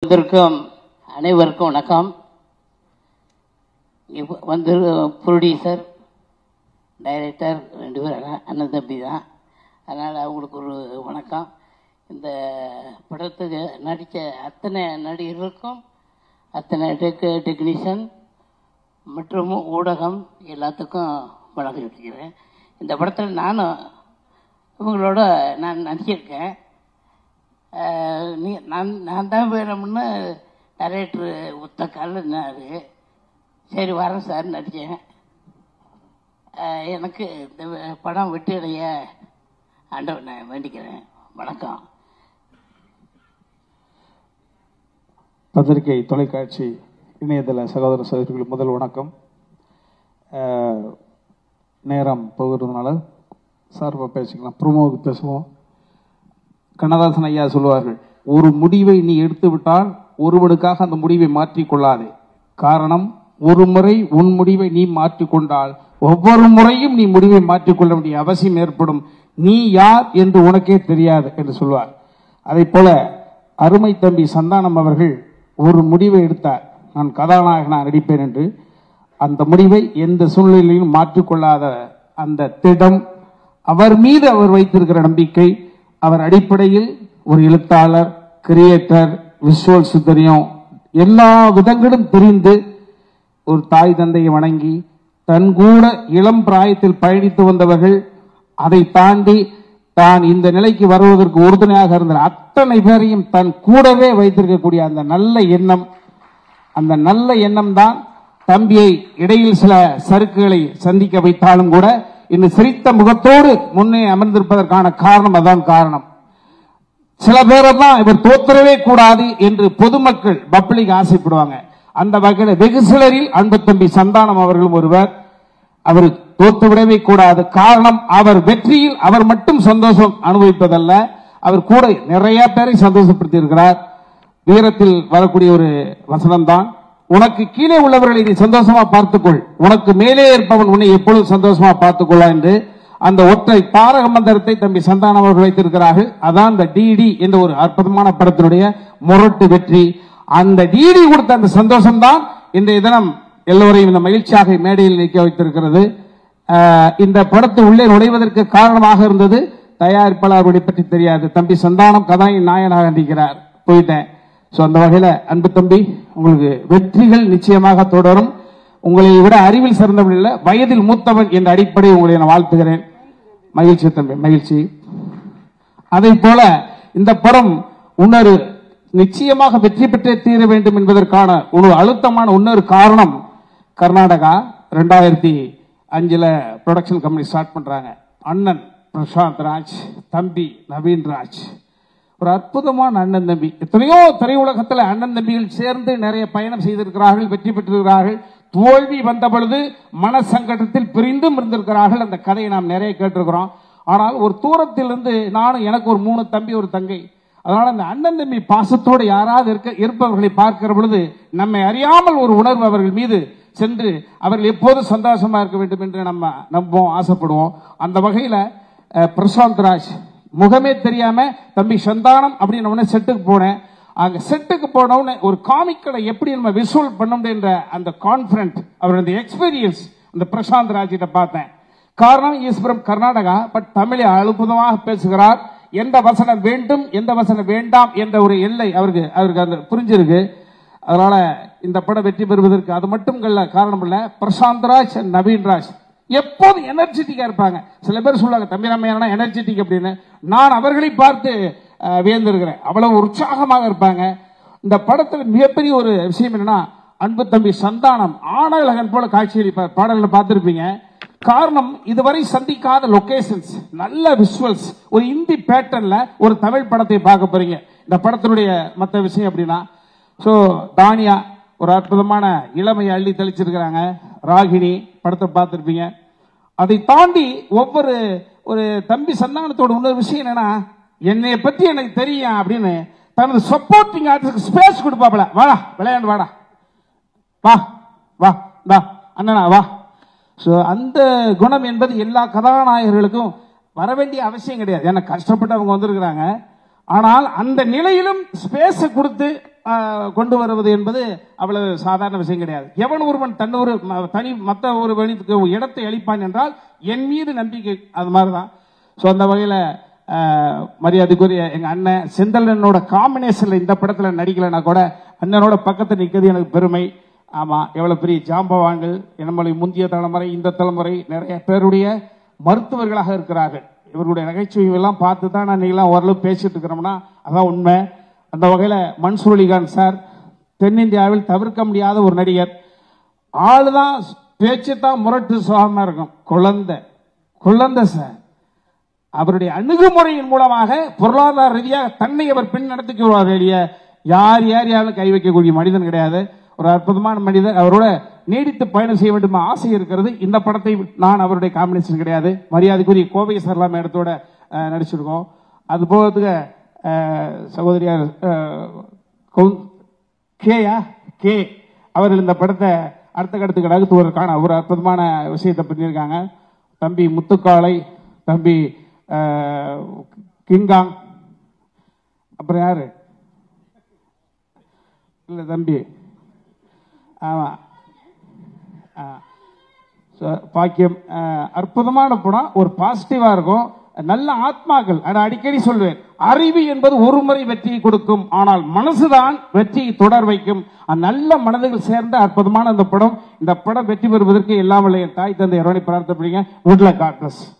வந்திருக்கும் அனைவருக்கும் வணக்கம் இங்க வந்து ப்ரொடியூசர் டைரக்டர் ரெண்டு பேரும் அண்ணன் அண்ணன் தம்பி தான் அதனால் அவங்களுக்கு ஒரு வணக்கம் இந்த படத்துக்கு நடித்த அத்தனை நடிகர்களுக்கும் அத்தனை டெக் டெக்னீஷியன் மற்றும் ஊடகம் எல்லாத்துக்கும் வணக்கம் சொல்லிக்கிறேன் இந்த படத்தில் நானும் இவங்களோட நான் நடிச்சிருக்கேன் அஹ் நீ நான் நான் தான் வேணும்னு டைரக்டர் ஒத்த காலினாரு சரி வரேன் சார் நடித்தேன் எனக்கு இந்த வ- படம் வெற்றி அடைய ஆண்டவனை வேண்டிக்கிறேன் வணக்கம் பத்திரிகை தொலைக்காட்சி இணையதள சகோதர சகோதரிகள் முதல் வணக்கம் அஹ், நேரம் போகிறதுனால சார்பாக பேசிக்கலாம் ப்ரோமோவுக்கு பேசுவோம் கண்ணதாசன் ஐயா சொல்லுவார்கள் ஒரு முடிவை நீ எடுத்து விட்டால் ஒருவனுக்காக அந்த முடிவை மாற்றிக் கொள்ளாதே காரணம் ஒரு முறை உன் முடிவை நீ மாற்றிக்கொண்டால் ஒவ்வொரு முறையும் நீ முடிவை மாற்றிக்கொள்ள வேண்டிய அவசியம் ஏற்படும் நீ யார் என்று உனக்கே தெரியாது என்று சொல்வார் அதை போல அருமை தம்பி சந்தானம் அவர்கள் ஒரு முடிவை எடுத்தார் நான் கதாநாயகனாக நடிப்பேன் என்று அந்த முடிவை எந்த சூழ்நிலையிலும் மாற்றிக்கொள்ளாத அந்த திடம் அவர் மீது அவர் வைத்திருக்கிற நம்பிக்கை அவர் அடிப்படையில் ஒரு எழுத்தாளர் கிரியேட்டர் விஷுவல் சித்தரியம் எல்லா விதங்களும் தெரிந்து ஒரு தாய் தந்தையை வணங்கி தன் கூட இளம் பிராயத்தில் பயணித்து வந்தவர்கள் அதை தாண்டி தான் இந்த நிலைக்கு வருவதற்கு உறுதுணையாக இருந்த அத்தனை பேரையும் தன் கூடவே வைத்திருக்கக்கூடிய அந்த நல்ல எண்ணம் அந்த நல்ல எண்ணம் தான் தம்பியை இடையில் சில சறுக்குகளை சந்திக்க வைத்தாலும் கூட இன்னும் சிரித்த முகத்தோடு முன்னே அமர்ந்திருப்பதற்கான காரணம் அதான் காரணம் சில பேரெல்லாம் இவர் தோத்துறவே கூடாது என்று பொதுமக்கள் பப்ளிக் ஆசைப்படுவாங்க அந்த வகையில் வெகு சிலரில் அன்பு தம்பி சந்தானம் அவர்களும் ஒருவர் அவர் தோத்து விடவே கூடாது காரணம் அவர் வெற்றியில் அவர் மட்டும் சந்தோஷம் அனுபவிப்பதல்ல அவர் கூட நிறைய பேரை சந்தோஷப்படுத்தி இருக்கிறார் வீரத்தில் வரக்கூடிய ஒரு வசனம் தான் உனக்கு கீழே உள்ளவர்களை நீ சந்தோஷமா பார்த்துக்கொள் உனக்கு மேலே இருப்பவன் உன்னை எப்பொழுதும் சந்தோஷமா பார்த்துக்கொள்ளா என்று அந்த ஒற்றை தாரக மந்திரத்தை தம்பி சந்தானம் அவர்கள் வைத்திருக்கிறார்கள் அதான் இந்த டிடி என்ற ஒரு அற்புதமான படத்தினுடைய முரட்டு வெற்றி அந்த டிடி கொடுத்த அந்த சந்தோஷம் தான் இன்றைய தினம் எல்லோரையும் இந்த மகிழ்ச்சியாக மேடையில் நிற்க வைத்திருக்கிறது ஆஹ் இந்த படத்து உள்ளே நுழைவதற்கு காரணமாக இருந்தது தயாரிப்பாளர்களை பற்றி தெரியாது தம்பி சந்தானம் கதாயின் நாயனாக நடிக்கிறார் போயிட்டேன் சோ அந்த வகையில அன்பு தம்பி உங்களுக்கு வெற்றிகள் நிச்சயமாக தொடரும் உங்களை விட அறிவில் சிறந்தவன் இல்ல வயதில் மூத்தவன் என்ற அடிப்படையில் உங்களை நான் வாழ்த்துகிறேன் மகிழ்ச்சி தம்பி மகிழ்ச்சி அதை போல இந்த படம் இன்னொரு நிச்சயமாக வெற்றி பெற்றே தீர வேண்டும் என்பதற்கான ஒரு அழுத்தமான இன்னொரு காரணம் கர்நாடகா ரெண்டாயிரத்தி அஞ்சுல ப்ரொடக்ஷன் கம்பெனி ஸ்டார்ட் பண்றாங்க அண்ணன் பிரசாந்த் ராஜ் தம்பி நவீன் ராஜ் ஒரு அற்புதமான அண்ணன் தம்பி எத்தனையோ திரையுலகத்தில் அண்ணன் தம்பிகள் சேர்ந்து நிறைய பயணம் செய்திருக்கிறார்கள் வெற்றி பெற்றிருக்கிறார்கள் தோல்வி வந்த பொழுது மன சங்கடத்தில் பிரிந்தும் இருந்திருக்கிறார்கள் அந்த கதையை நாம் நிறைய கேட்டிருக்கிறோம் ஆனால் ஒரு தூரத்திலிருந்து நானும் எனக்கு ஒரு மூணு தம்பி ஒரு தங்கை அதனால அந்த அண்ணன் தம்பி பாசத்தோடு யாராவது இருக்க இருப்பவர்களை பார்க்கிற பொழுது நம்மை அறியாமல் ஒரு உணர்வு அவர்கள் மீது சென்று அவர்கள் எப்போதும் சந்தோஷமா இருக்க வேண்டும் என்று நம்ம நம்புவோம் ஆசைப்படுவோம் அந்த வகையில அஹ், பிரசாந்த் ராஜ் முகமே தெரியாம தம்பி சந்தானம் அப்படின்னு உடனே செட்டுக்கு போனேன் அங்க செட்டுக்கு போன உடனே ஒரு காமிக்களை எப்படி நம்ம விசுவல் பண்ண முடியுன்ற அந்த கான்பிடன்ட் அவருடைய அந்த எக்ஸ்பீரியன்ஸ் அந்த பிரசாந்த் ராஜ் கிட்ட பார்த்தேன் காரணம் இஸ் ஃப்ரம் கர்நாடகா பட் தமிழை அழுப்புதமாக பேசுகிறார் எந்த வசனம் வேண்டும் எந்த வசனம் வேண்டாம் என்ற ஒரு எல்லை அவருக்கு அவருக்கு அந்த புரிஞ்சிருக்கு அதனால இந்த படம் வெற்றி பெறுவதற்கு அது மட்டும் இல்ல காரணம் இல்ல பிரசாந்த் ராஜ் and நவீன் ராஜ் எப்போதும் எனர்ஜெட்டிக்கா இருப்பாங்க சில பேர் சொல்லுவாங்க தம்பி நம்ம எனர்ஜெட்டிக் அப்படின்னு நான் அவர்களை பார்த்து அஹ், வியந்திருக்கிறேன் அவ்வளவு உற்சாகமாக இருப்பாங்க இந்த படத்துல மிகப்பெரிய ஒரு விஷயம் என்னன்னா அன்பு தம்பி சந்தானம் ஆணழகன் போல காட்சியளிப்பார் பாடல்களை பார்த்திருப்பீங்க காரணம் இதுவரை சந்திக்காத லொகேஷன்ஸ் நல்ல விஷுவல்ஸ் ஒரு இந்தி பேட்டர்ன்ல ஒரு தமிழ் படத்தை பார்க்க போறீங்க இந்த படத்தினுடைய மற்ற விஷயம் அப்படின்னா ஸோ தானியா ஒரு அற்புதமான இளமையை அள்ளி தெளிச்சிருக்கிறாங்க ராகினி படத்தை பார்த்துருப்பீங்க அதை தாண்டி ஒவ்வொரு ஒரு தம்பி சந்தானத்தோட இன்னொரு விஷயம் என்னன்னா என்னைய பத்தி எனக்கு தெரியும் அப்படின்னு தனது சப்போர்ட்டிங் ஆர்டிஸ்க்கு ஸ்பேஸ் கொடுப்பாப்ல வாடா விளையாண்டு வாடா வா வா வா அண்ணனா வா ஸோ அந்த குணம் என்பது எல்லா கதாநாயகர்களுக்கும் வர வேண்டிய அவசியம் கிடையாது ஏன்னா கஷ்டப்பட்டு அவங்க வந்திருக்கிறாங்க ஆனால் அந்த நிலையிலும் ஸ்பேஸை கொடுத்து ஆஹ், கொண்டு வருவது என்பது அவ்வளவு சாதாரண விஷயம் கிடையாது எவன் ஒருவன் தன்னொரு ம- தனி மற்ற ஒரு வெளிக்கு இடத்தை அளிப்பான் என்றால் என் மீது நம்பிக்கை அது மாதிரிதான் ஸோ அந்த வகையில ஆஹ், மரியாதைக்குரிய எங்க அண்ணன் செந்தலனோட காம்பினேஷன்ல இந்த படத்துல நடிக்கலைன்னா கூட அண்ணனோட பக்கத்துல நிற்கிறது எனக்கு பெருமை ஆமா எவ்வளவு பெரிய ஜாம்பவான்கள் நம்மளை முந்தைய தலைமுறை இந்த தலைமுறை நிறைய பேருடைய மருத்துவர்களாக இருக்கிறார்கள் இவர்களுடைய நகைச்சுவை எல்லாம் பார்த்து தான் நான் நீங்களாம் ஓரளவு பேசிட்டு இருக்கிறோம்னா அதான் உண்மை அந்த வகையில மன்சூர் அலிகான் சார் தென்னிந்தியாவில் தவிர்க்க முடியாத ஒரு நடிகர் ஆளுதான் பேச்சு தான் முரட்டு சுவாம இருக்கும் குழந்தை குழந்தை சார் அவருடைய அணுகுமுறையின் மூலமாக பொருளாதார ரீதியாக தன்னை அவர் பின் நடத்திக்குவார் வெளிய யார் யார் யாரும் கை வைக்கக்கூடிய மனிதன் கிடையாது ஒரு அற்புதமான மனிதர் அவரோட நீடித்து பயணம் செய்ய வேண்டும் ஆசை இருக்கிறது இந்த படத்தை நான் அவருடைய காம்பினேஷன் கிடையாது மரியாதைக்குரிய கோவை சரலாம் இடத்தோட அஹ், நடிச்சிருக்கோம் அது போகிறதுக்கு அஹ், சகோதரியார் அஹ், கௌ- கேயா கே அவர்கள் இந்த படத்தை அடுத்த கட்டத்துக்கு நகர்த்துவதற்கான ஒரு அற்புதமான விஷயத்தை பண்ணியிருக்காங்க தம்பி முத்துக்காளை தம்பி அஹ், கிங்காங் அப்புறம் யாரு இல்ல தம்பி ஆமா ஆ. So, பாக்கியம் அஹ், அற்புதமான படம் ஒரு பாசிட்டிவா இருக்கும் நல்ல ஆத்மாக்கள் நான் அடிக்கடி சொல்வேன் அறிவு என்பது ஒரு முறை வெற்றியை கொடுக்கும் ஆனால் மனசுதான் வெற்றியை தொடர் வைக்கும் அந்த நல்ல மனதுகள் சேர்ந்த அற்புதமான அந்த படம் இந்த படம் வெற்றி பெறுவதற்கு எல்லாம் வல்ல என் தாய் தந்தை இறைவனை பிரார்த்தப்படுங்க உட்ல காட்ரஸ்